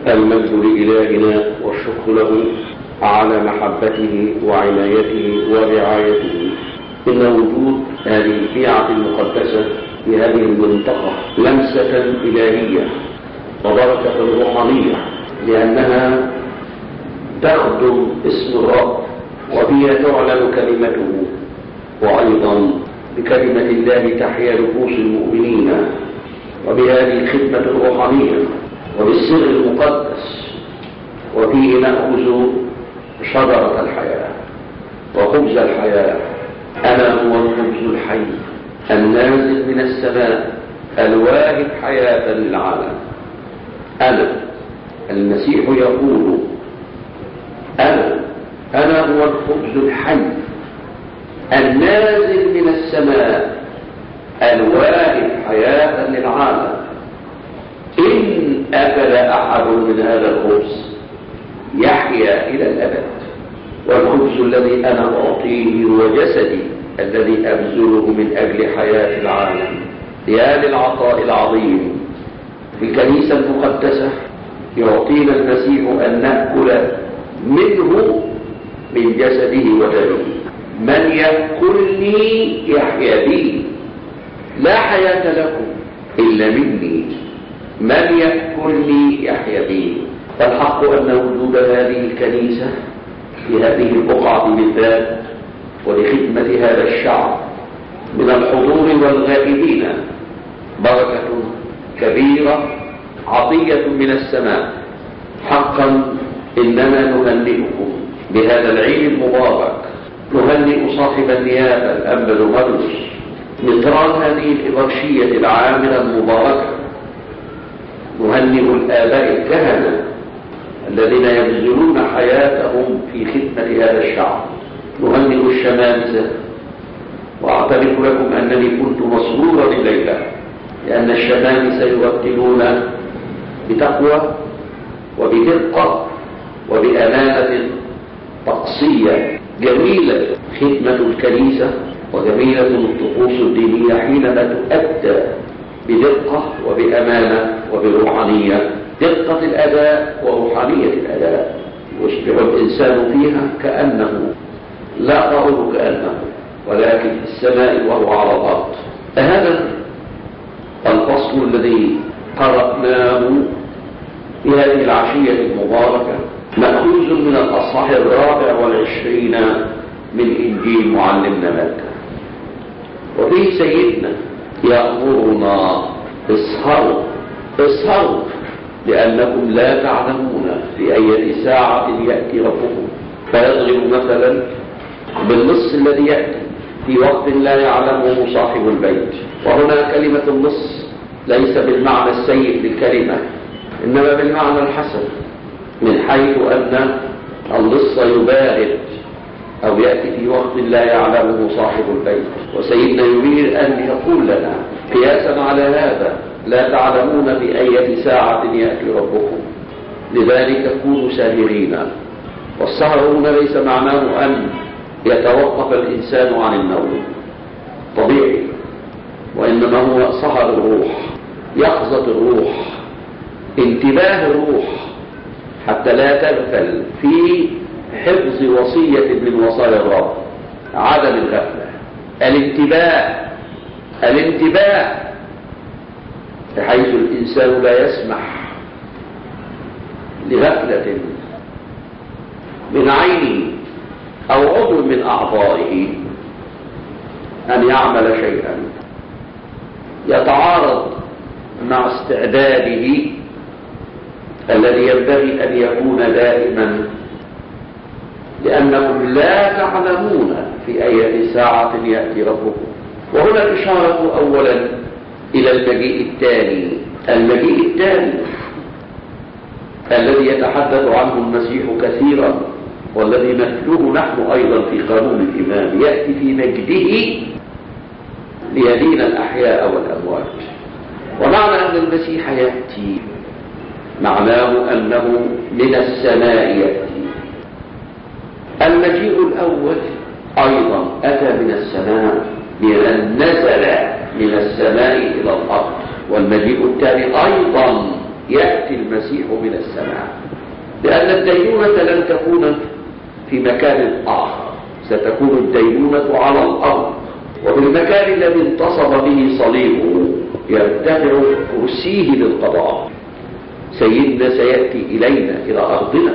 المجد لإلهنا والشكر له على محبته وعنايته ورعايته إن وجود هذه البيعة المقدسة في هذه المنطقة لمسة إلهية وبركة روحانية لأنها تخدم اسم الرب وفيها تعلن كلمته وأيضا بكلمة الله تحيا نفوس المؤمنين وبهذه الخدمة الروحانية وبالسر المقدس وفيه نأخذ شجرة الحياة وخبز الحياة أنا هو الخبز الحي النازل من السماء الواهب حياة للعالم أنا المسيح يقول أنا أنا هو الخبز الحي النازل من السماء الواهب حياة للعالم إن أكل أحد من هذا الخبز يحيا إلى الأبد والخبز الذي أنا أعطيه هو جسدي الذي أبذله من أجل حياة العالم يا للعطاء العظيم في الكنيسة المقدسة يعطينا المسيح أن نأكل منه من جسده ودمه من يأكلني يحيا بي لا حياة لكم إلا مني من يأكلني يحيا بي فالحق أن وجود هذه الكنيسة في هذه البقعة بالذات ولخدمة هذا الشعب من الحضور والغائبين بركة كبيرة عطية من السماء حقا إننا نهنئكم بهذا العيد المبارك نهنئ صاحب النيابة الأنبل مدرس مطران هذه الإبرشية العاملة المباركة نهنئ الآباء الكهنة الذين يبذلون حياتهم في خدمة هذا الشعب نهنئ الشمامسة وأعترف لكم أنني كنت مسرورا الليلة لأن الشمامسة يرتلون بتقوى وبدقة وبأمانة طقسية جميلة خدمة الكنيسة وجميلة الطقوس الدينية حينما تؤدى بدقة وبأمانة وبروحانية دقة الأداء وروحانية الأداء يصبح الإنسان فيها كأنه لا قول كأنه ولكن في السماء وهو على الأرض هذا الفصل الذي قرأناه في هذه العشية المباركة مأخوذ من الأصحاح الرابع والعشرين من إنجيل معلمنا مكة وفيه سيدنا يأمرنا اسهروا اسهروا لأنكم لا تعلمون في أي ساعة يأتي ربكم فيضرب مثلا بالنص الذي يأتي في وقت لا يعلمه صاحب البيت وهنا كلمة النص ليس بالمعنى السيء للكلمة إنما بالمعنى الحسن من حيث أن اللص يبارد أو يأتي في وقت لا يعلمه صاحب البيت وسيدنا يريد أن يقول لنا قياسا على هذا لا تعلمون في أي ساعة يأتي ربكم لذلك كونوا ساهرين والسهر هنا ليس معناه أن يتوقف الإنسان عن النوم طبيعي وإنما هو سهر الروح يقظة الروح انتباه الروح حتى لا تغفل في حفظ وصية من وصايا الرب عدم الغفلة الانتباه الانتباه بحيث الإنسان لا يسمح لغفلة من عينه أو عضو من أعضائه أن يعمل شيئا يتعارض مع استعداده الذي ينبغي أن يكون دائما لأنكم لا تعلمون في أي ساعة يأتي ربكم وهنا الإشارة أولا إلى المجيء الثاني المجيء الثاني الذي يتحدث عنه المسيح كثيرا والذي نتلوه نحن أيضا في قانون الإمام يأتي في مجده ليدين الأحياء والأموات ومعنى أن المسيح يأتي معناه أنه من السماء يأتي المجيء الأول أيضا أتى من السماء لأن نزل من السماء إلى الأرض والمجيء الثاني أيضا يأتي المسيح من السماء لأن الدينونة لن تكون في مكان آخر ستكون الدينونة على الأرض وفي المكان الذي انتصب به صليبه يرتفع كرسيه للقضاء سيدنا سيأتي إلينا إلى أرضنا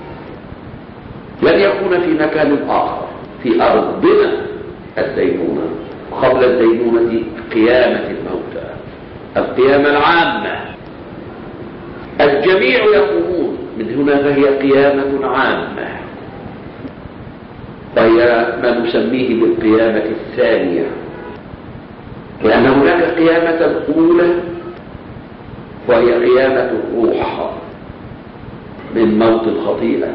لن يكون في مكان آخر في أرضنا الدينونة قبل الدينونة قيامة الموتى القيامة العامة الجميع يقومون من هنا فهي قيامة عامة وهي ما نسميه بالقيامة الثانية لأن هناك قيامة أولى وهي قيامة الروح من موت الخطيئة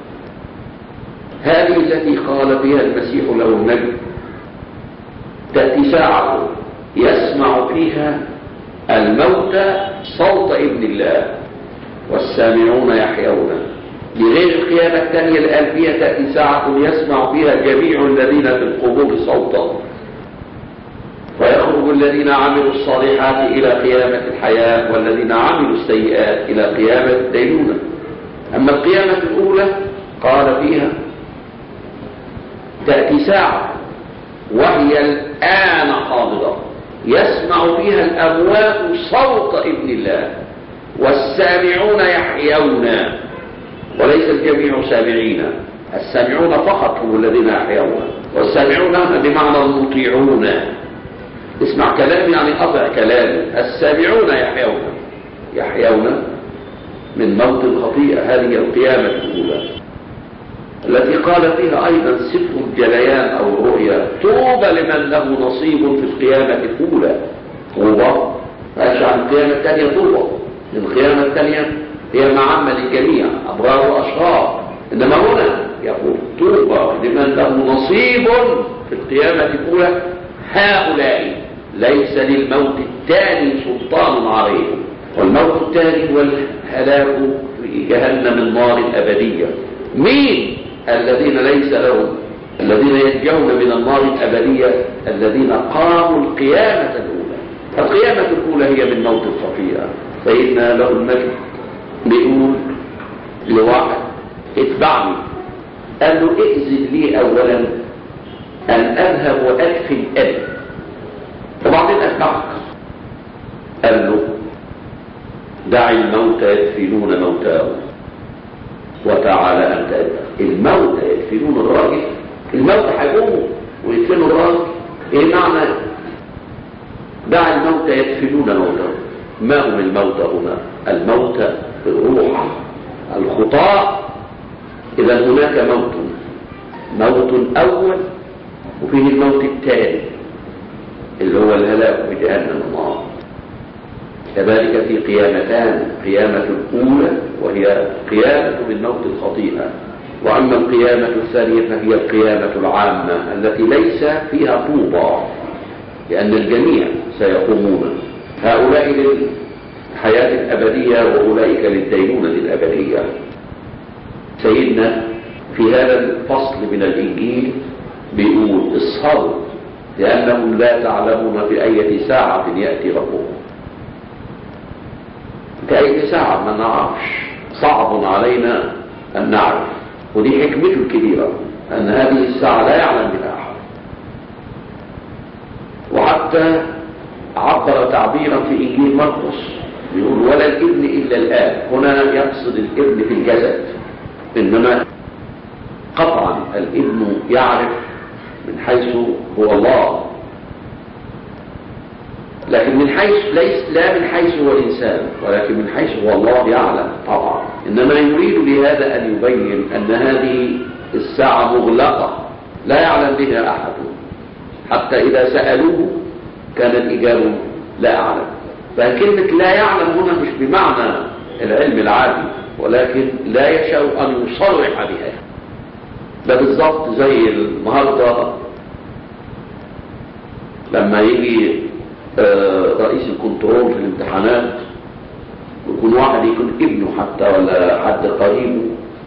هذه التي قال فيها المسيح له النبي تأتي ساعة يسمع فيها الموتى صوت ابن الله والسامعون يحيون لغير القيامة الثانية اللي قال فيها تأتي ساعة يسمع فيها جميع الذين في القبور صوتا ويخرج الذين عملوا الصالحات إلى قيامة الحياة والذين عملوا السيئات إلى قيامة الدينونة أما القيامة الأولى قال فيها تأتي ساعة وهي الآن قابضة يسمع فيها الأموات صوت ابن الله والسامعون يحيون وليس الجميع سامعين السامعون فقط هم الذين يحيون والسامعون بمعنى المطيعون اسمع كلامي يعني أطع كلامي السامعون يحيون يحيون من موت الخطيئة هذه القيامة الأولى التي قال فيها أيضا سفر الجليان أو الرؤيا طوبى لمن له نصيب في القيامة الأولى طوبى فأش عن القيامة الثانية طوبى القيامة الثانية هي معمة للجميع أبرار وأشرار إنما هنا يقول طوبى لمن له نصيب في القيامة الأولى هؤلاء ليس للموت الثاني سلطان عليهم والموت الثاني هو الهلاك في جهنم النار الأبدية مين الذين ليس لهم الذين ينجون من النار الأبدية الذين قاموا القيامة الأولى القيامة الأولى هي من موت الخطيئة سيدنا له المجد بيقول لواحد اتبعني قال له ائذن لي أولا أن أذهب وأدفن أبي وبعدين أتبعك قال له دع الموتى يدفنون موتاهم وتعالى أنت أدفن الموتى يدفنون الراجل الموتى هيقوموا ويدفنوا الراجل ايه معنى دع الموتى يدفنون موتاهم ما هم الموتى هنا الموتى في الروح الخطاء اذا هناك موت موت اول وفيه الموت الثاني اللي هو الهلاك بجهنم النار كذلك في قيامتان قيامة الأولى وهي قيامة من موت الخطيئة وأما القيامة الثانية فهي القيامة العامة التي ليس فيها طوبى لأن الجميع سيقومون هؤلاء للحياة الأبدية وأولئك للدينونة الأبدية سيدنا في هذا الفصل من الإنجيل بيقول اصهروا لأنهم لا تعلمون في أي ساعة يأتي ربكم في أي ساعة ما نعرفش صعب علينا أن نعرف ودي حكمته الكبيرة أن هذه الساعة لا يعلم بها أحد وحتى عبر تعبيرا في إنجيل مرقس يقول ولا الابن إلا الآن هنا يقصد الابن في الجسد إنما قطعا الابن يعرف من حيث هو الله لكن من حيث ليس لا من حيث هو الإنسان ولكن من حيث هو الله يعلم طبعا إنما يريد بهذا أن يبين أن هذه الساعة مغلقة لا يعلم بها أحد حتى إذا سألوه كان الإجابة لا أعلم فكلمة لا يعلم هنا مش بمعنى العلم العادي ولكن لا يشاء أن يصرح بها ده بالظبط زي النهارده لما يجي رئيس الكنترول في الامتحانات ويكون واحد يكون ابنه حتى ولا حد قريبه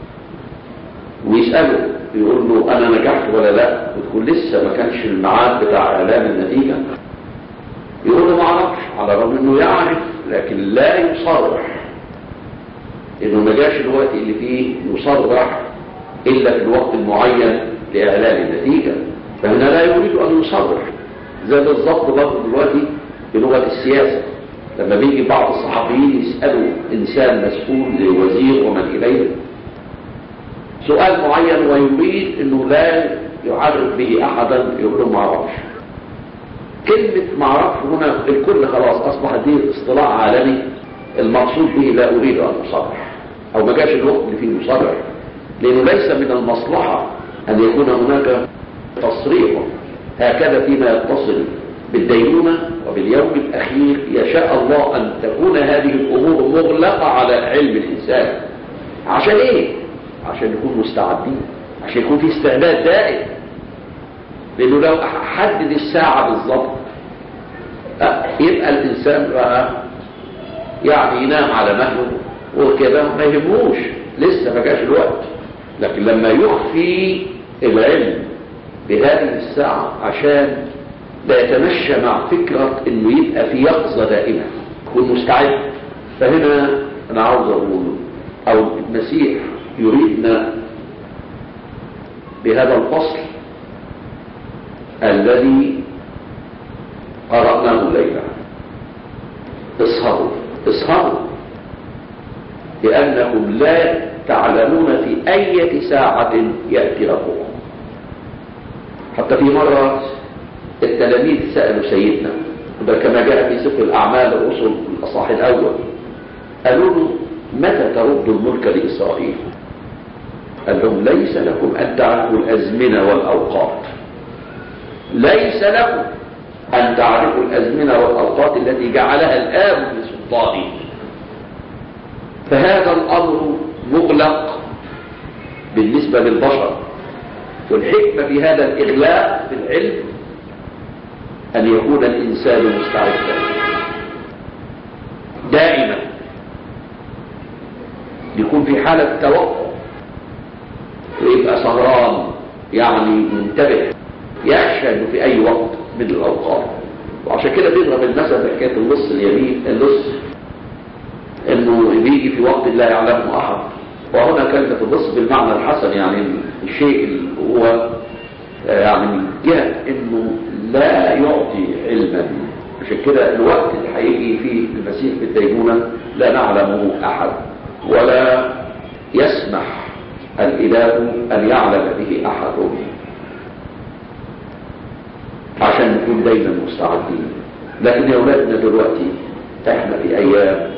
ويسأله يقول له أنا نجحت ولا لا وتكون لسه ما كانش الميعاد بتاع إعلان النتيجة يقول له ما أعرفش على الرغم إنه يعرف لكن لا يصرح لانه ما جاش الوقت اللي فيه يصرح الا في الوقت المعين لاعلان النتيجه فهنا لا يريد ان يصرح زي بالظبط برضه دلوقتي بلغه السياسه لما بيجي بعض الصحفيين يسالوا انسان مسؤول زي وزير ومن اليه سؤال معين ويريد انه لا يعرف به احدا يقول له ما اعرفش كلمة ما اعرفش هنا الكل خلاص اصبحت دي اصطلاح عالمي المقصود به لا اريد ان اصرح او ما جاش الوقت اللي فيه يصرح لانه ليس من المصلحة ان يكون هناك تصريح هكذا فيما يتصل بالدينونة وباليوم الاخير يشاء الله ان تكون هذه الامور مغلقة على علم الانسان عشان ايه عشان نكون مستعدين عشان يكون في استعداد دائم لانه لو حدد الساعة بالظبط يبقى الانسان بقى يعني ينام على مهله وكده ما يهموش لسه ما جاش الوقت لكن لما يخفي العلم بهذه الساعة عشان لا يتمشى مع فكرة انه يبقى في يقظة دائمة يكون مستعد فهنا انا عاوز اقول او المسيح يريدنا بهذا الفصل الذي قرأناه الليلة اصهروا اصهروا لأنكم لا تعلمون في أي ساعة يأتي ربكم حتى في مرة التلاميذ سألوا سيدنا ده كما جاء في سفر الأعمال الرسل الأصحاح الأول قالوا له متى ترد الملك لإسرائيل قال لهم ليس لكم أن تعرفوا الأزمنة والأوقات ليس لكم أن تعرفوا الأزمنة والأوقات التي جعلها الآب بسلطانه فهذا الأمر مغلق بالنسبة للبشر والحكمة بهذا الإغلاق في العلم أن يكون الإنسان مستعدا دائما يكون في حالة توقع ويبقى سهران يعني منتبه يخشى انه في اي وقت من الاوقات وعشان كده بيضرب المثل بحكايه اللص اليمين اللص انه بيجي في وقت لا يعلمه احد وهنا كلمه اللص بالمعنى الحسن يعني الشيء اللي هو يعني من جهه انه لا يعطي علما عشان كده الوقت اللي هيجي فيه المسيح بالدينونه لا نعلمه احد ولا يسمح الاله ان يعلم به احد عشان نكون دايما مستعدين لكن يا اولادنا دلوقتي احنا في ايام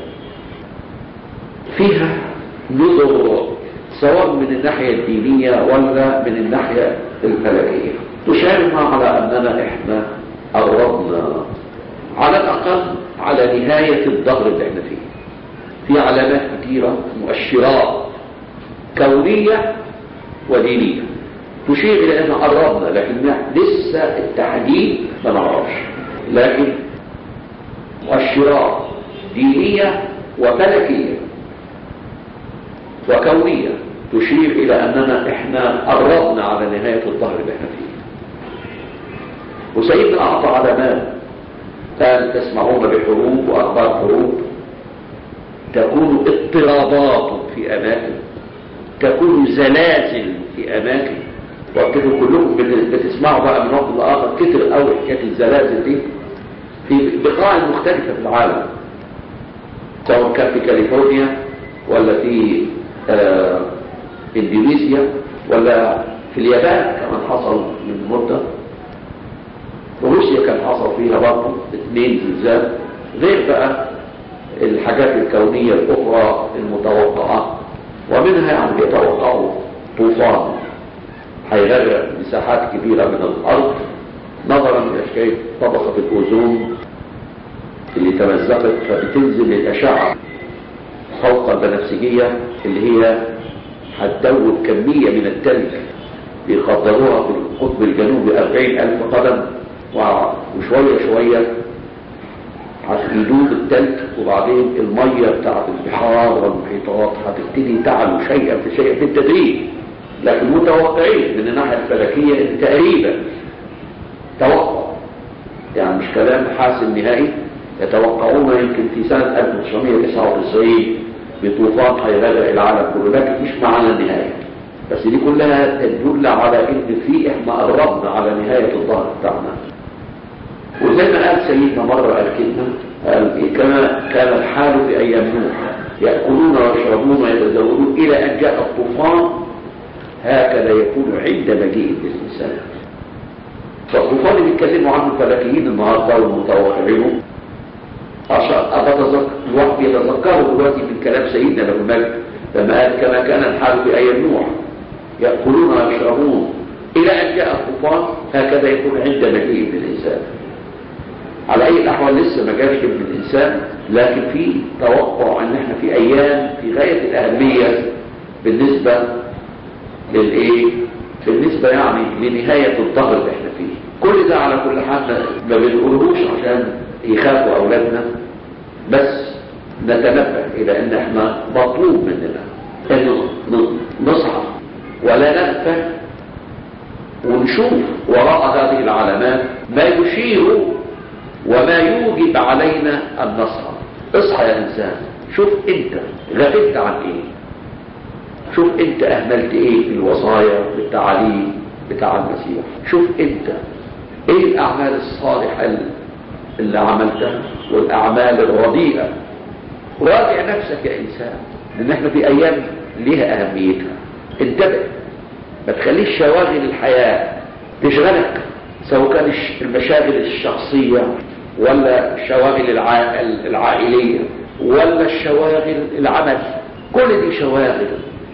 فيها نظر سواء من الناحية الدينية ولا من الناحية الفلكية تشارك على أننا إحنا قربنا على الأقل على نهاية الظهر اللي احنا فيه في علامات كثيرة مؤشرات كونية ودينية تشير إلى أن قربنا لكن لسه التحديد ما نعرفش لكن مؤشرات دينية وفلكية وكونية تشير إلى أننا إحنا قربنا على نهاية الظهر اللي احنا فيه وسيدنا أعطى علامات قال تسمعون بحروب وأخبار حروب تكون اضطرابات في أماكن تكون زلازل في أماكن وكده كلكم بتسمعوا بقى من وقت لآخر كتر قوي حكاية الزلازل دي في بقاع مختلفة في العالم سواء كان في كاليفورنيا ولا في آه اندونيسيا ولا في اليابان كمان حصل من مدة وروسيا كان حصل فيها برضه اثنين زلزال غير بقى الحاجات الكونية الأخرى المتوقعة ومنها يعني بيتوقعوا طوفان هيغرق مساحات كبيرة من الأرض نظرا لأشكال طبقة الأوزون اللي تمزقت فبتنزل الأشعة فوق البنفسجية اللي هي هتدوب كمية من التلج بيقدروها في القطب الجنوبي أربعين ألف قدم وشوية شوية هيدوب التلج وبعدين المية بتاعت البحار والمحيطات هتبتدي تعلو شيئا في شيئا في التدريج لكن متوقعين من الناحية الفلكية تقريبا توقع يعني مش كلام حاسم نهائي يتوقعون يمكن في سنة 1999 بطوفان هيغرق العالم كله لكن مش معانا النهاية بس دي كلها تدل على ان في احنا قربنا على نهاية الظهر بتاعنا وزي ما قال سيدنا مرة قال كلمة قال إيه كما كان الحال في ايام نوح يأكلون ويشربون ويتزوجون الى ان جاء الطوفان هكذا يكون عند مجيء الانسان فالطوفان اللي بيتكلموا عنه الفلكيين النهارده والمتوقعين الواحد بيتذكره دلوقتي من كلام سيدنا ابو المجد لما قال كما كان الحال في ايام نوح ياكلون ويشربون الى ان جاء الطوفان هكذا يكون عند مجيء الانسان على اي الاحوال لسه ما جاش ابن الانسان لكن في توقع ان احنا في ايام في غايه الاهميه بالنسبه للايه بالنسبه يعني لنهايه الظهر اللي احنا فيه كل ده على كل حال ما بنقولهوش عشان يخافوا اولادنا بس نتنبه الى ان احنا مطلوب مننا انه نصحى ولا نغفل ونشوف وراء هذه العلامات ما يشير وما يوجب علينا ان نصحى اصحى يا انسان شوف انت غفلت عن ايه شوف انت اهملت ايه في الوصايا والتعاليم بتاع المسيح شوف انت ايه الاعمال الصالحة اللي عملتها والاعمال الرديئة راجع نفسك يا انسان لان احنا في ايام ليها اهميتها انتبه ما تخليش شواغل الحياة تشغلك سواء كان المشاغل الشخصية ولا الشواغل العائلية ولا الشواغل العمل كل دي شواغل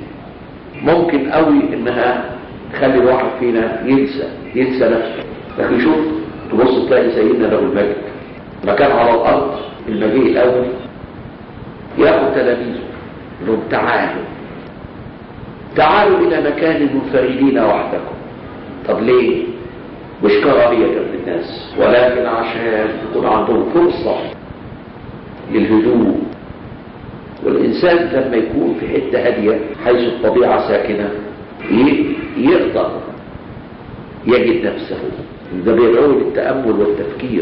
ممكن قوي انها تخلي الواحد فينا ينسى ينسى نفسه لكن شوف تبص تلاقي سيدنا له المجد مكان على الارض المجيء الاول ياخذ تلاميذه لهم تعالوا تعالوا الى مكان منفردين وحدكم طب ليه مش كراهية للناس ولكن عشان يكون عندهم فرصة للهدوء والإنسان لما يكون في حتة هادية حيث الطبيعة ساكنة يقدر يجد نفسه ده بيدعوه للتأمل والتفكير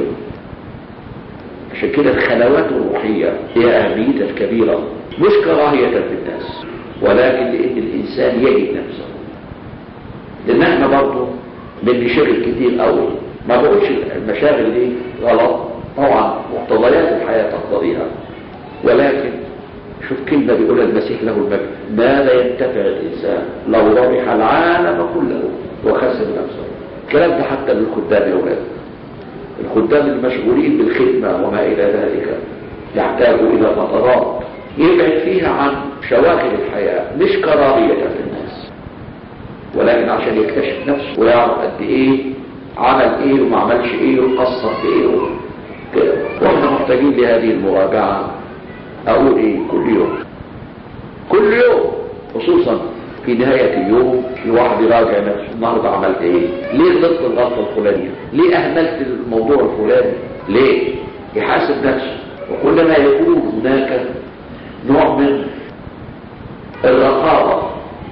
عشان كده الخلوات الروحية هي أهميتها الكبيرة مش كراهية للناس ولكن لأن الإنسان يجد نفسه لأن احنا برضه بنشغل كتير قوي ما بقولش المشاغل دي غلط طبعا مقتضيات الحياة تقتضيها ولكن شوف كلمة بيقولها المسيح له المجد ماذا ينتفع الإنسان لو ربح العالم كله وخسر نفسه الكلام ده حتى للخدام يا ولاد الخدام المشغولين بالخدمة وما إلى ذلك يحتاجوا إلى فترات يبعد فيها عن شواغل الحياة مش كراهية للناس ولكن عشان يكتشف نفسه ويعرف قد ايه عمل ايه وما عملش ايه وقصر في ايه كده واحنا محتاجين لهذه المراجعة اقول ايه كل يوم كل يوم خصوصا في نهاية اليوم الواحد يراجع نفسه النهارده عملت ايه ليه غلطت الغلطة الفلانية ليه اهملت الموضوع الفلاني ليه يحاسب نفسه وكلما يكون هناك نوع من الرقابة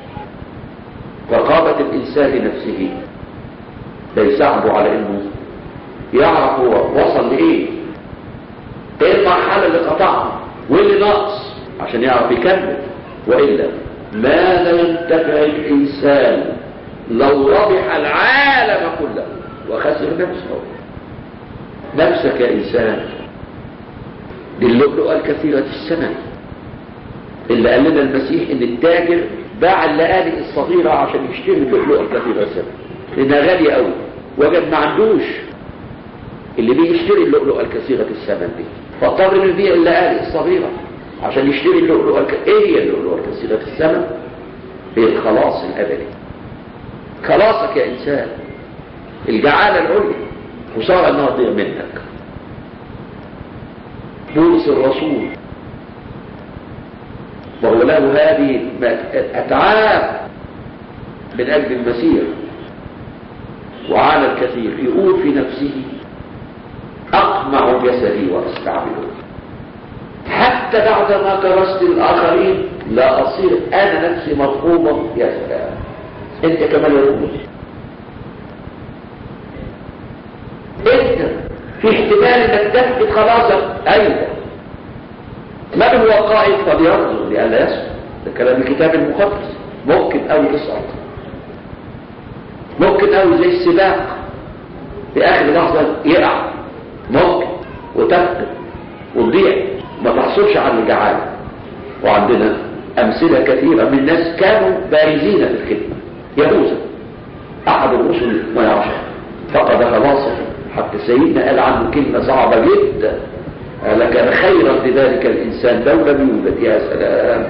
رقابة الإنسان لنفسه بيساعده على أنه يعرف هو وصل لإيه إيه المرحلة اللي قطعها واللي ناقص عشان يعرف يكمل وإلا ماذا ينتفع الإنسان لو ربح العالم كله وخسر نفسه نفسك يا إنسان للؤلؤة الكثيرة السنة اللي قال لنا المسيح ان التاجر باع اللآلئ الصغيرة عشان يشتري اللؤلؤة الكثيرة السنة لانها غالية قوي وجد ما عندوش اللي بيشتري اللؤلؤة الكثيرة الثمن دي فاضطر انه يبيع اللآلئ الصغيرة عشان يشتري اللؤلؤة الك... ايه هي اللؤلؤة الكثيرة الثمن هي الخلاص الابدي خلاصك يا انسان الجعالة العليا خسارة انها تضيع منك بولس الرسول وهو له هذه أتعاب من أجل المسيح وعلى الكثير يقول في نفسه أقمع جسدي وأستعبده حتى بعدما كرست الآخرين لا أصير أنا نفسي مطلوبة يا سلام أنت كمان يقول أنت في احتمال انك تفقد خلاصك ايوه من هو قائد فليرجو لئلا يسقط ده كلام الكتاب المقدس ممكن أو تسقط ممكن أو زي السباق في آخر لحظة يقع ممكن وتفقد وتضيع ما تحصلش على الجعالة وعندنا أمثلة كثيرة من الناس كانوا بارزين في الخدمة يهوذا أحد الرسل ما يعرفش فقد خلاصه حتى سيدنا قال عنه كلمة صعبة جدا لكان خيرا لذلك الإنسان لو لم يولد يا سلام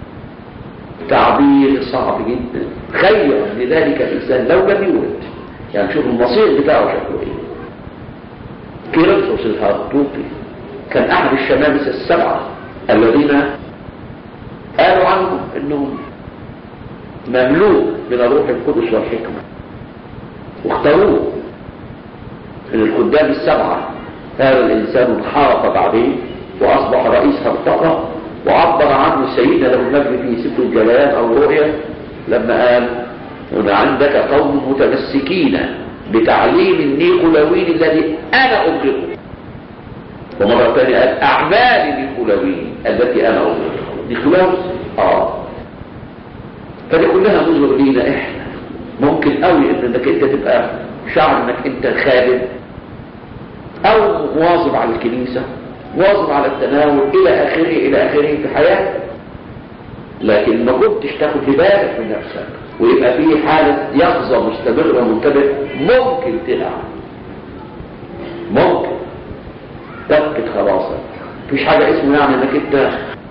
تعبير صعب جدا خيرا لذلك الإنسان لو لم يولد يعني شوف المصير بتاعه شكله ايه كيرلسوس الهارطوقي كان أحد الشمامسة السبعة الذين قالوا عنهم انهم مملوء من الروح القدس والحكمة واختاروه من الخدام السبعة هذا الإنسان انحرف بعدين وأصبح رئيس هرطقة وعبر عنه سيدنا له المجد في سفر الجلال أو رؤيا لما قال هنا عندك قوم متمسكين بتعليم النيقولوين الذي أنا أطلقه ومرة ثانية قال أعمال النيقولوين التي أنا أطلقها نيقولاوس آه فدي كلها نظر لينا إحنا ممكن قوي إنك أنت تبقى شعر إنك أنت خادم أو مواظب على الكنيسة مواظب على التناول إلى آخره إلى آخره في حياتك لكن ما كنتش تاخد بالك من نفسك ويبقى في حالة يقظة مستمرة منتبه ممكن تلعب ممكن تفقد خلاصك مفيش حاجة اسمه يعني انك انت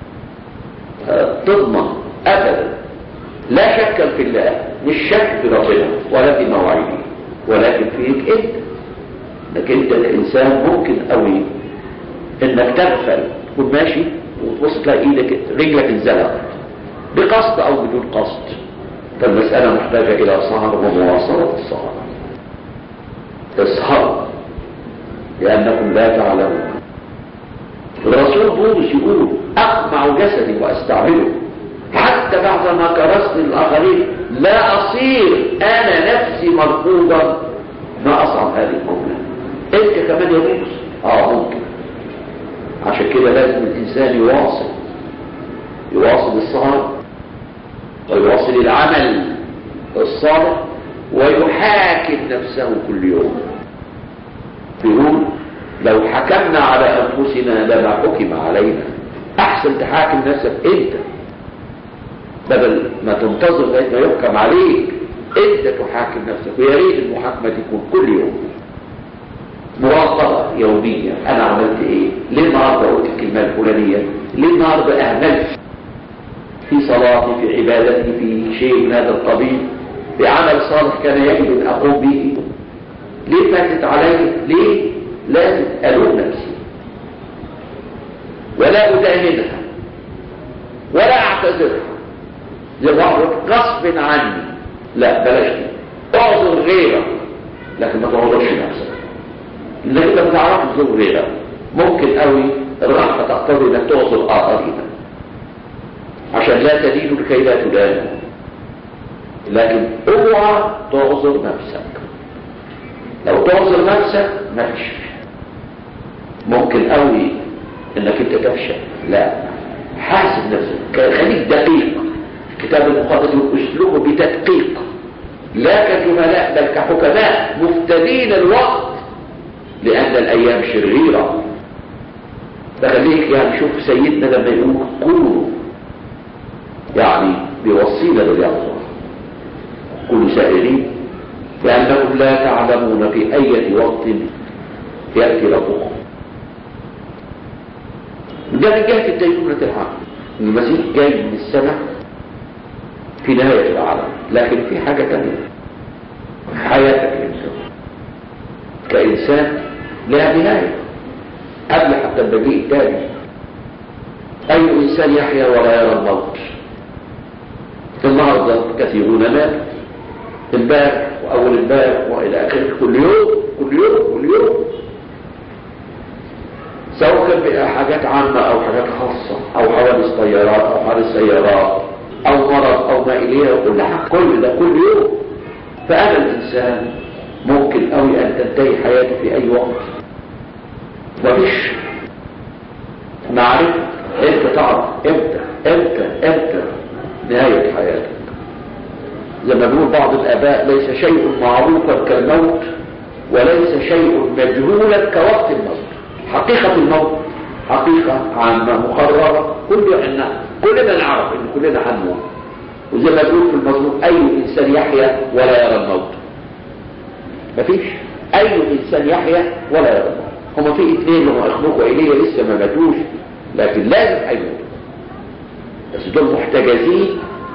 تضمن ابدا لا شك في الله مش شك في ربنا ولا في مواعيده ولكن فيك انت انك انت الانسان ممكن قوي انك تغفل تكون ماشي وتبص تلاقي ايدك رجلك انزلقت بقصد او بدون قصد فالمسألة محتاجة الى سهر ومواصلة السهر اسهر لانكم لا تعلمون الرسول بولس يقول اقمع جسدي واستعمله حتى بعد ما كرست الاخرين لا اصير انا نفسي مرفوضا ما اصعب هذه الجمله انت كمان يا بولس اه ممكن عشان كده لازم الانسان يواصل يواصل السهر ويواصل العمل الصالح ويحاكم نفسه كل يوم بيقول لو حكمنا على انفسنا لما حكم علينا احسن تحاكم نفسك انت بدل ما تنتظر لغايه ما يحكم عليك انت تحاكم نفسك ويا ريت المحاكمه تكون كل يوم مراقبه يوميه انا عملت ايه ليه النهارده قلت الكلمه الفلانيه ليه النهارده اهملت في صلاتي في عبادتي في شيء من هذا القبيل في عمل صالح كان يجب ان اقوم به ليه فاتت علي ليه لازم الوم نفسي ولا اداهنها ولا اعتذرها لبعض غصب عني لا بلاش دي اعذر غيرك لكن ما تعذرش نفسك انك انت بتعرف تزور غيرك ممكن قوي الرحمه تقتضي انك تعذر اخرين عشان لا تدين لكي لا تدان لكن اوعى تعذر نفسك لو تعذر نفسك ما فيش ممكن قوي انك انت تفشل لا حاسب نفسك خليك دقيق الكتاب المقدس اسلوبه بتدقيق لا كجملاء بل كحكماء مفتدين الوقت لان الايام شريره فخليك يعني شوف سيدنا لما يقول كونوا يعني بيوصينا باليقظه كونوا سائرين لانكم لا تعلمون في اي وقت ياتي ربكم ده من جهه الدينونه العقل المسيح جاي من السماء في نهاية العالم لكن في حاجة تانية حياتك الإنسان كإنسان لها نهاية قبل حتى المجيء التاني أي إنسان يحيا ولا يرى الموت النهاردة كثيرون مات امبارح وأول امبارح وإلى آخره كل يوم كل يوم كل يوم سواء كان بقى حاجات عامة أو حاجات خاصة أو حوادث طيارات أو حوادث سيارات او مرض او ما اليه كل حاجه كل ده كل يوم فانا الانسان ممكن قوي ان تنتهي حياته في اي وقت مفيش معرفه انت تعرف امتى امتى امتى نهاية حياتك زي ما بيقول بعض الاباء ليس شيء معروفا كالموت وليس شيء مجهولا كوقت الموت حقيقة الموت حقيقة عامة مقررة كلنا كلنا نعرف ان كلنا هنموت وزي ما بيقول في المزمور اي انسان يحيا ولا يرى الموت مفيش اي انسان يحيا ولا يرى الموت هما في اثنين لما اخلقوا ايليا لسه ما ماتوش لكن لازم هيموتوا بس دول محتجزين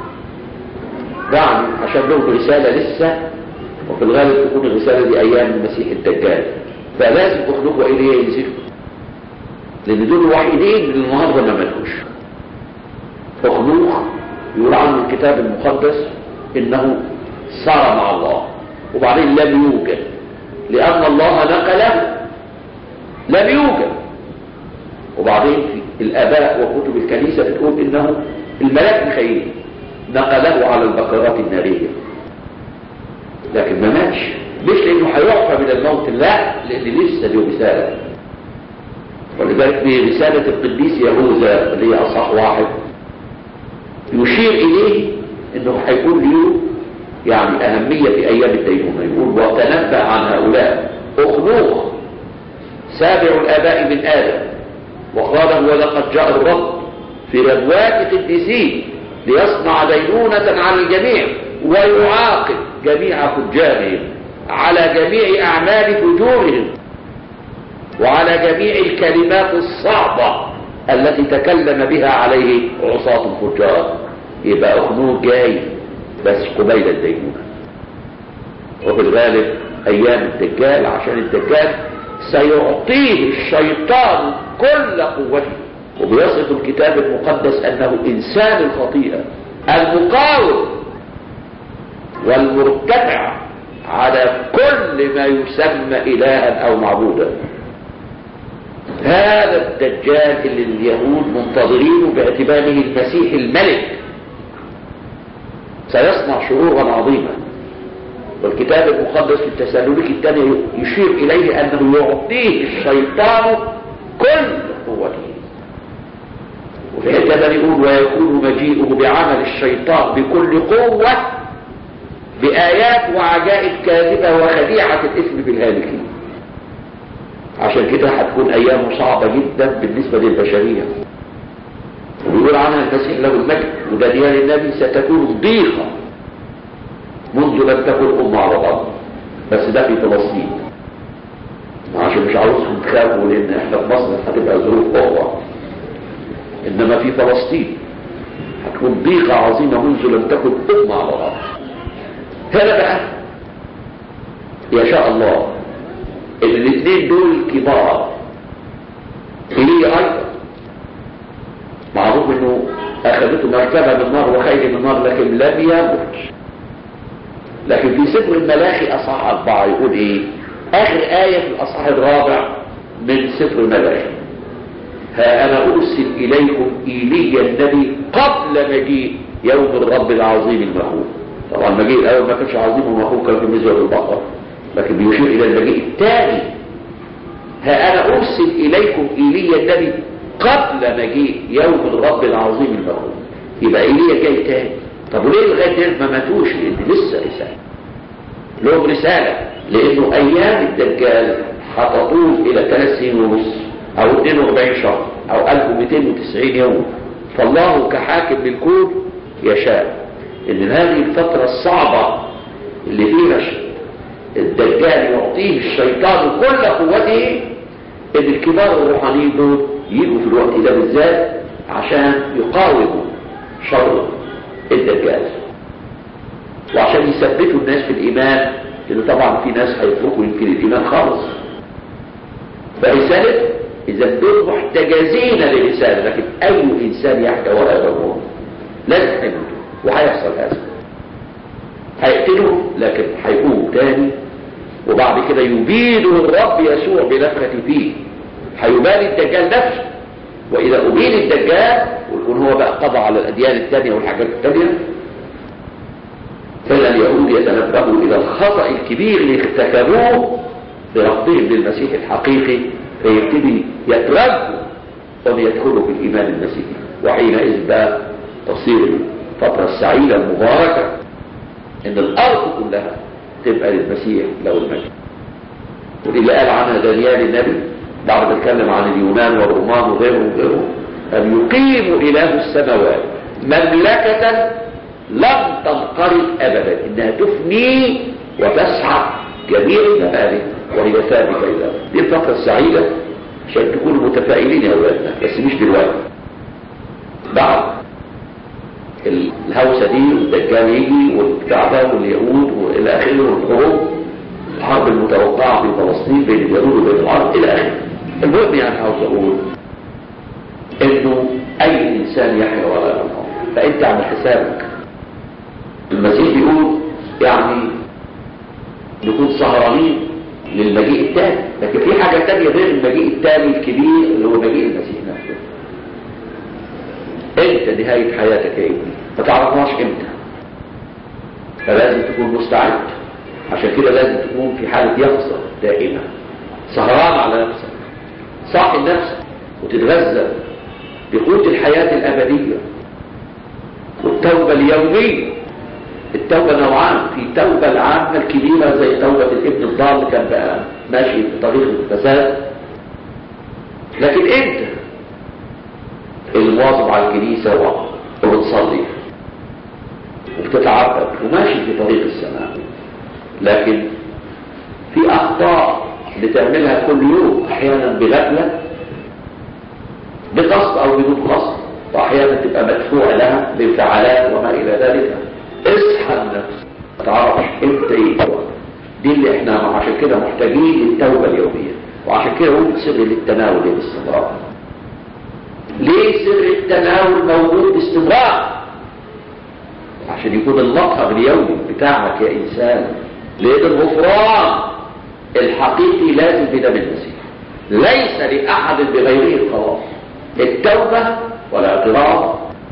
بعد عشان لهم رسالة لسه وفي الغالب تكون الرسالة دي ايام المسيح الدجال فلازم اخلقوا ايليا ينزلوا لان دول الوحيدين اللي النهارده ما ماتوش فخلوق يقول عنه الكتاب المقدس انه صار مع الله وبعدين لم يوجد لان الله نقله لم يوجد وبعدين في الاباء وكتب الكنيسه بتقول انه الملاك ميخائيل نقله على البقرات الناريه لكن ما ماتش مش لانه هيعفى من الموت لا لان لسه له رساله ولذلك في رساله القديس يهوذا اللي هي اصح واحد يشير اليه انه هيكون له يعني اهميه في ايام الدينونه يقول وتنبأ عن هؤلاء اخنوخ سابع الاباء من ادم وقال ولقد جاء الرب في ربوات قديسين ليصنع دينونة على الجميع ويعاقب جميع فجارهم على جميع أعمال فجورهم وعلى جميع الكلمات الصعبة التي تكلم بها عليه عصاة الفجار يبقى أخنوه جاي بس قبيل الدينونة وفي الغالب أيام الدجال عشان الدجال سيعطيه الشيطان كل قوته وبيصف الكتاب المقدس أنه إنسان الخطيئة المقاوم والمرتفع على كل ما يسمى إلها أو معبودا هذا الدجال اللي اليهود منتظرينه باعتباره المسيح الملك سيصنع شرورا عظيما والكتاب المقدس في التسالونيك الثاني يشير إليه أنه يعطيه الشيطان كل قوته وفي حتة يقول ويكون مجيئه بعمل الشيطان بكل قوة بآيات وعجائب كاذبة وخديعة الإثم بالهالكين عشان كده هتكون أيامه صعبة جدا بالنسبة للبشرية ويقول عنها المسيح له المجد ودانيال النبي ستكون ضيقة منذ لم تكن أم على الأرض بس ده في فلسطين عشان مش عاوزكم تخافوا لأن احنا في مصر هتبقى ظروف أخرى إنما في فلسطين هتكون ضيقة عظيمة منذ لم تكن أم على الأرض هنا بقى يشاء الله ان الاثنين دول كبار إليه أيضا معروف انه اخذته مركبة من نار وخيل من نار لكن لم يمت لكن في سفر الملاخي اصح اربعة يقول ايه اخر آية في الاصح الرابع من سفر الملاخي ها انا ارسل اليكم ايليا النبي قبل مجيء يوم الرب العظيم المخوف طبعا المجيء الاول ما كانش عظيم ومخوف كان في مزور البقر لكن بيشير الى المجيء الثاني ها انا ارسل اليكم ايليا النبي قبل مجيء يوم الرب العظيم المخوف يبقى ايليا جاي تاني طب وليه لغايه ما ماتوش لان لسه رساله لهم رساله لانه ايام الدجال هتطول الى ثلاث سنين ونص او 42 شهر او 1290 يوم فالله كحاكم للكون يشاء ان هذه الفتره الصعبه اللي فيها الدجال يعطيه الشيطان كل قوته ان الكبار الروحانيين دول يجوا في الوقت ده بالذات عشان يقاوموا شر الدجال وعشان يثبتوا الناس في الايمان لان طبعا في ناس هيتركوا يمكن الايمان خالص فرسالة اذا دول محتجزين لرسالة لكن اي انسان يحتوى هذا الموضوع لازم هيموتوا وهيحصل هذا هيقتلوا لكن هيقوموا تاني وبعد كده يبيده الرب يسوع بنفخة فيه هيبالي الدجال نفسه واذا ابيد الدجال ويكون هو بقى قضى على الاديان الثانيه والحاجات الثانيه فإن اليهود يتنبهوا الى الخطا الكبير اللي ارتكبوه برفضهم للمسيح الحقيقي فيبتدي يتربوا وأن يدخلوا في الإيمان المسيحي وحينئذ بقى تصير الفترة السعيدة المباركة إن الأرض كلها تبقى للمسيح له المجد ودي اللي قال عنها دانيال النبي بعد ما اتكلم عن اليونان والرومان وغيرهم وغيرهم أن يقيم إله السماوات مملكة لم تنقرض أبدا إنها تفني وتسعى جميع المآلك وهي ثابتة إلى دي الفترة السعيدة عشان تكونوا متفائلين يا أولادنا بس مش دلوقتي بعد الهوسة دي والدجال يجي والكعبة واليهود وإلى آخره والحروب الحرب المتوقعة في فلسطين بين اليهود وبين العرب إلى آخره المهم يعني عاوز أقول إنه أي إنسان يحيا ولا يموت فأنت عامل حسابك المسيح بيقول يعني نكون سهرانين للمجيء التالي لكن في حاجة تانية غير المجيء التالي الكبير اللي هو مجيء المسيح نفسه انت نهاية حياتك يا ابني ما تعرفناش امتى فلازم تكون مستعد عشان كده لازم تكون في حالة يقظة دائمة سهران على نفسك صاحي نفسك وتتغذى بقوت الحياة الأبدية والتوبة اليومية التوبة نوعان في توبة العامة الكبيرة زي توبة الابن الضال كان بقى ماشي في طريق الفساد لكن انت المواظب على الكنيسة وبتصلي وبتتعبد وماشي في طريق السماء لكن في أخطاء بتعملها كل يوم أحيانا بغفلة بقصد أو بدون قصد وأحيانا تبقى مدفوع لها بانفعالات وما إلى ذلك اصحى النفس ما تعرفش امتى ايه دي اللي احنا عشان كده محتاجين للتوبة اليومية وعشان كده هو سر للتناول باستمرار ليه سر التناول موجود باستمرار عشان يكون المطهر اليومي بتاعك يا انسان لان الغفران الحقيقي لازم بدم المسيح ليس لاحد بغيره الخلاص التوبه والاعتراف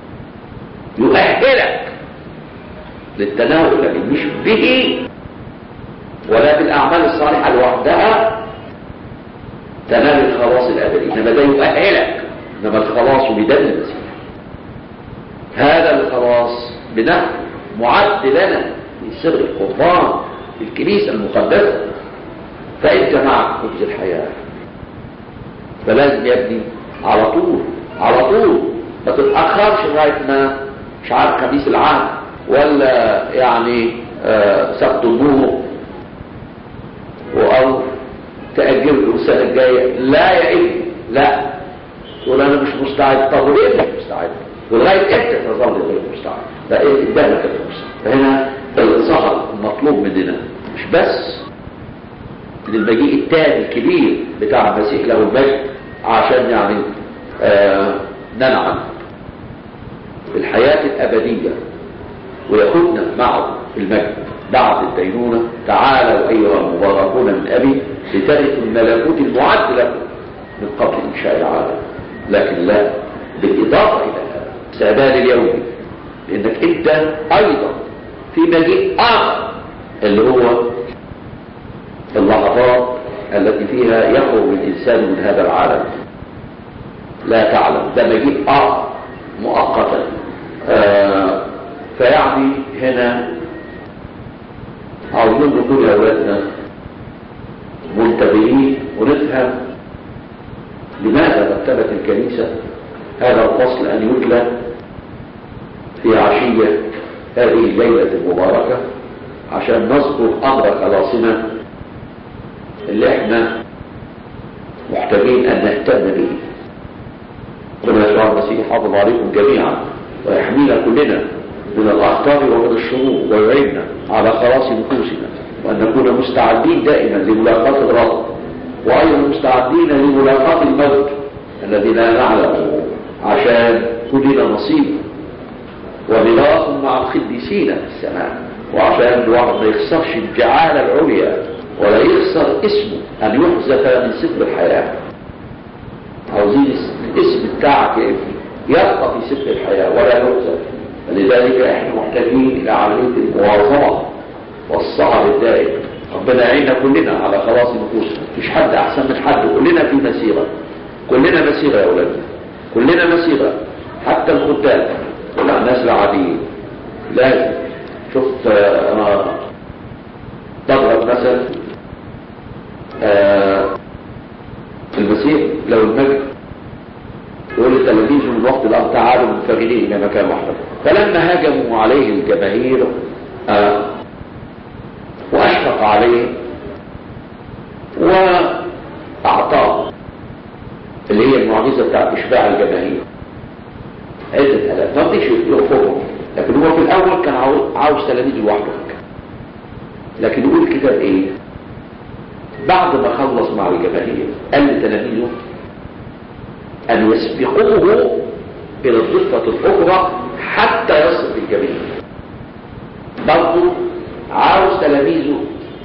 يؤهلك للتناول لكن مش به ولا بالاعمال الصالحه لوحدها تنال الخلاص الابدي انما ده يؤهلك انما الخلاص بدم المسيح هذا الخلاص بنحو معد لنا في سر القربان في الكنيسه المقدسه فانت معك خبز الحياه فلازم يا ابني على طول على طول ما تتاخرش لغايه ما مش عارف خميس العهد ولا يعني آه سبت النور او تاجله السنه الجايه لا يا ابني لا تقول انا مش مستعد طب وليه مش مستعد ولغايه امتى تظل غير مستعد ده ايه قدامك الفرصه فهنا السهر المطلوب مننا مش بس للمجيء التاني الكبير بتاع المسيح له المجد عشان يعني آه ننعم بالحياه الابديه وياخذنا معه في المجد بعد الدينونه تعالوا ايها المباركون من ابي لترثوا الملكوت المعد لكم من قبل انشاء العالم لكن لا بالاضافه الى هذا استعداد اليومي لانك انت ايضا في مجيء اخر اللي هو اللحظات التي فيها يخرج الانسان من هذا العالم لا تعلم ده مجيء اخر مؤقتا آه فيعني هنا عاوزين نكون يا اولادنا منتبهين ونفهم لماذا رتبت الكنيسه هذا الفصل ان يتلى في عشيه هذه الليله المباركه عشان نذكر امر خلاصنا اللي احنا محتاجين ان نهتم به ربنا يسوع المسيح حافظ عليكم جميعا ويحمينا كلنا من الاخطار ومن الشرور ويعيننا على خلاص نفوسنا وان نكون مستعدين دائما لملاقاه الرب وايضا مستعدين لملاقاه الموت الذي لا نعلمه عشان كلنا نصيب وميراث مع القديسين في السماء وعشان الواحد ما يخسرش الجعاله العليا ولا يخسر اسمه ان يحذف من سفر الحياه عاوزين الاسم بتاعك يا ابني يبقى في سفر الحياه ولا يحذف فلذلك احنا محتاجين الى عمليه المواظبه والسهر الدائم ربنا يعيننا كلنا على خلاص نفوسنا مفيش حد احسن من حد كلنا في مسيره كلنا مسيره يا اولادنا كلنا مسيرة حتى الخدام والناس العاديين لازم شفت انا بضرب مثلا آه المسيح لو المجد يقول للتلاميذ من وقت الأرض تعالوا منفردين إلى مكان واحد فلما هاجموا عليه الجماهير آه وأشفق عليه وأعطاه اللي هي المعجزة بتاعت إشباع الجماهير عدة آلاف ما رضيش يرفضهم لكن هو في الأول كان عاوز تلاميذ لوحده لكن يقول الكتاب إيه بعد ما خلص مع الجماهير قال لتلاميذه أن يسبقوه إلى الضفة الأخرى حتى يصل الجميع برضه عاوز تلاميذه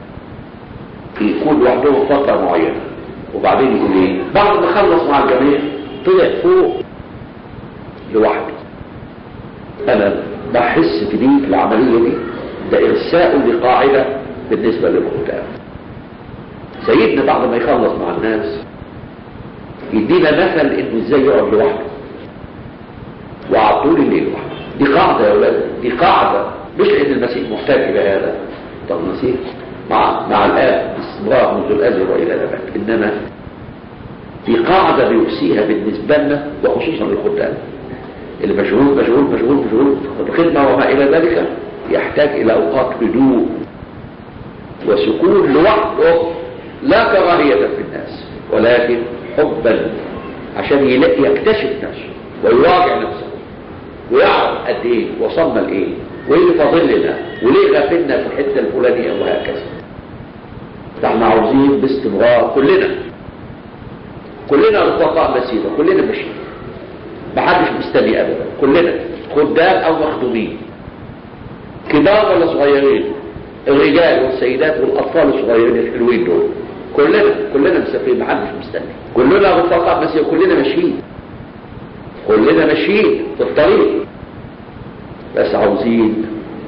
يكون لوحدهم فترة معينة وبعدين يقول ايه بعد ما خلص مع الجميع طلع فوق لوحده انا بحس في دي في العملية دي ده ارساء لقاعدة بالنسبة للخدام سيدنا بعد ما يخلص مع الناس يدينا مثل انه ازاي يقعد لوحده وقعد طول الليل لوحده دي قاعدة يا ولاد دي قاعدة مش لان المسيح محتاج الى هذا طب المسيح مع مع الآب باستمرار منذ الأزل وإلى الأبد إنما في قاعدة بيوصيها بالنسبة لنا وخصوصا للخدام اللي مشغول مشغول مشغول مشغول الخدمة وما إلى ذلك يحتاج إلى أوقات هدوء وسكون لوحده لا كراهية في الناس ولكن حبا عشان يلاقي يكتشف نفسه ويراجع نفسه ويعرف قد ايه وصلنا لايه وايه اللي فاضل لنا وليه غافلنا في الحته الفلانيه وهكذا فاحنا عاوزين باستمرار كلنا كلنا رفقاء مسيرة كلنا ماشيين محدش مستني ابدا كلنا خدام او مخدومين كبار ولا صغيرين الرجال والسيدات والاطفال الصغيرين الحلوين دول كلنا كلنا مسافرين محدش مستني كلنا رفقاء مسيرة كلنا ماشيين كلنا ماشيين في الطريق بس عاوزين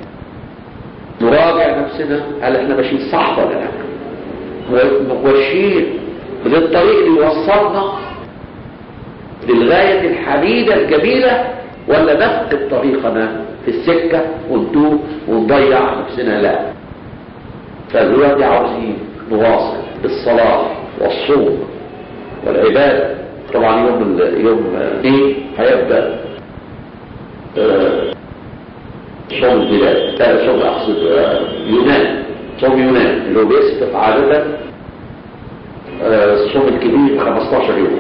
نراجع نفسنا هل احنا ماشيين صح ولا لا ماشيين من الطريق اللي يوصلنا للغاية الحميدة الجميلة ولا نفقد طريقنا في السكة ونتوه ونضيع نفسنا لا فدلوقتي عاوزين نواصل بالصلاة والصوم والعبادة طبعا يوم يوم ايه هيبدأ صوم البلاد لا صوم اقصد يونان صوم يونان اللي هو بيسبق عادة الصوم الكبير 15 يوم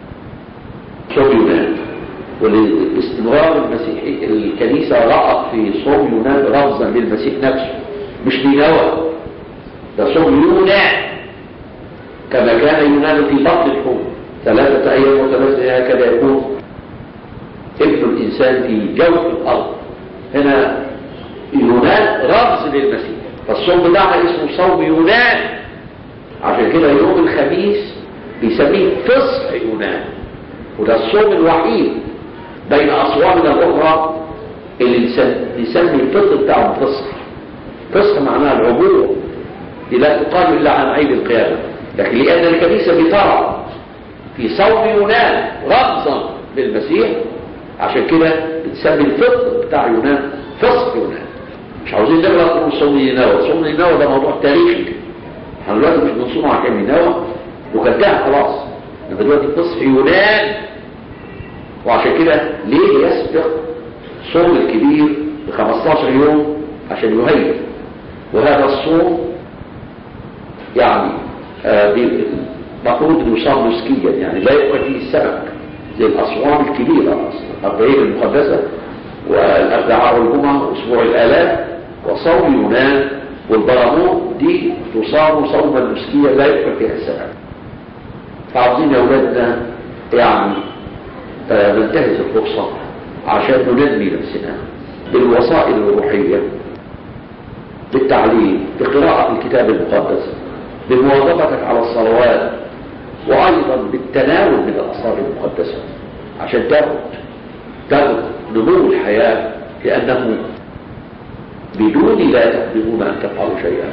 صوم يونان والاستمرار المسيحي الكنيسة رأت في صوم يونان رمزا للمسيح نفسه مش نينوى ده صوم يونان كما كان يونان في بطن الحوت ثلاثة أيام وثلاثة هكذا يكون ابن الإنسان في جوف الأرض هنا يونان رمز للمسيح فالصوم بتاعها اسمه صوم يونان عشان كده يوم الخميس بيسميه فصح يونان وده الصوم الوحيد بين أصوامنا الأخرى اللي نسمي الفطر بتاعه فصح فصح معناها العبور دي لا تقال إلا عن عيد القيامة لكن لأن الكنيسة بترى في صوم يونان رمزا للمسيح عشان كده بتسمي الفطر بتاع يونان فصح يونان مش عاوزين نغلط نقول صوم نينوى صوم نينوى ده موضوع تاريخي احنا دلوقتي مش بنصوم عشان نينوى وكانتها خلاص انما دلوقتي فصح يونان وعشان كده ليه يسبق صوم الكبير ب 15 يوم عشان يهيئ وهذا الصوم يعني آه المفروض انه يصام مسكيا يعني لا يبقى فيه السمك زي الاصوام الكبيره الاربعين المقدسه والاربعاء والجمعه واسبوع الالاف وصوم يونان والبرامون دي تصام صوما مسكيا لا يبقى فيها السمك فعاوزين يا اولادنا يعني آه ننتهز الفرصه عشان ننمي نفسنا بالوسائل الروحيه بالتعليم بقراءه الكتاب المقدس بمواظبتك على الصلوات وايضا بالتناول من الاسرار المقدسه عشان تاخد تاخد نمو الحياه لانه بدوني لا تقدرون ان تفعلوا شيئا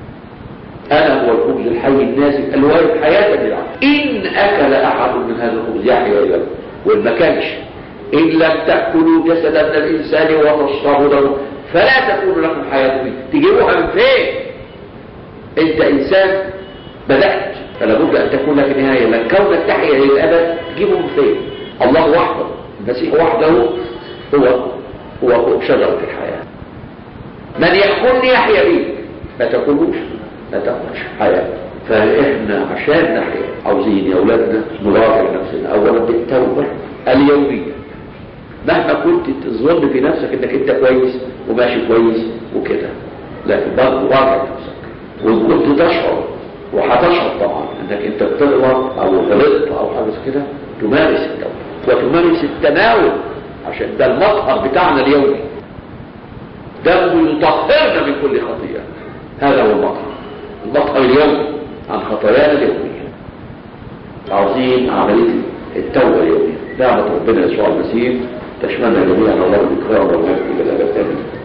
انا هو الخبز الحي النازل الوارد حياه للعبد ان اكل احد من هذا الخبز يحيى الى وإن ما كانش إن لم تأكلوا جسد من الإنسان وتشربوا دمه فلا تكون لكم حياة فيه تجيبوها من فين أنت إنسان بدأت فلا بد أن تكون لك نهاية لأن كونك تحيا للأبد تجيبه من فين الله وحده المسيح وحده هو هو شجرة الحياة من يأكلني يحيا بي ما تاكلوش ما تاكلش حياة فإحنا عشان نحيا عاوزين يا أولادنا نراجع نفسنا أولا بالتوبة اليومية مهما كنت تظن في نفسك انك انت كويس وماشي كويس وكده لكن برضه راجع نفسك وان كنت تشعر وهتشعر طبعا انك انت بتغلط او غلطت او حاجه زي كده تمارس التوبه وتمارس التناول عشان ده المطهر بتاعنا اليومي دمه يطهرنا من كل خطيئه هذا هو المطهر المطهر اليومي عن خطايانا اليوميه عاوزين عمليه التوبه اليوميه نعمه ربنا يسوع المسيح تشملنا جميعا الله بالكرامه والمجد الى الابد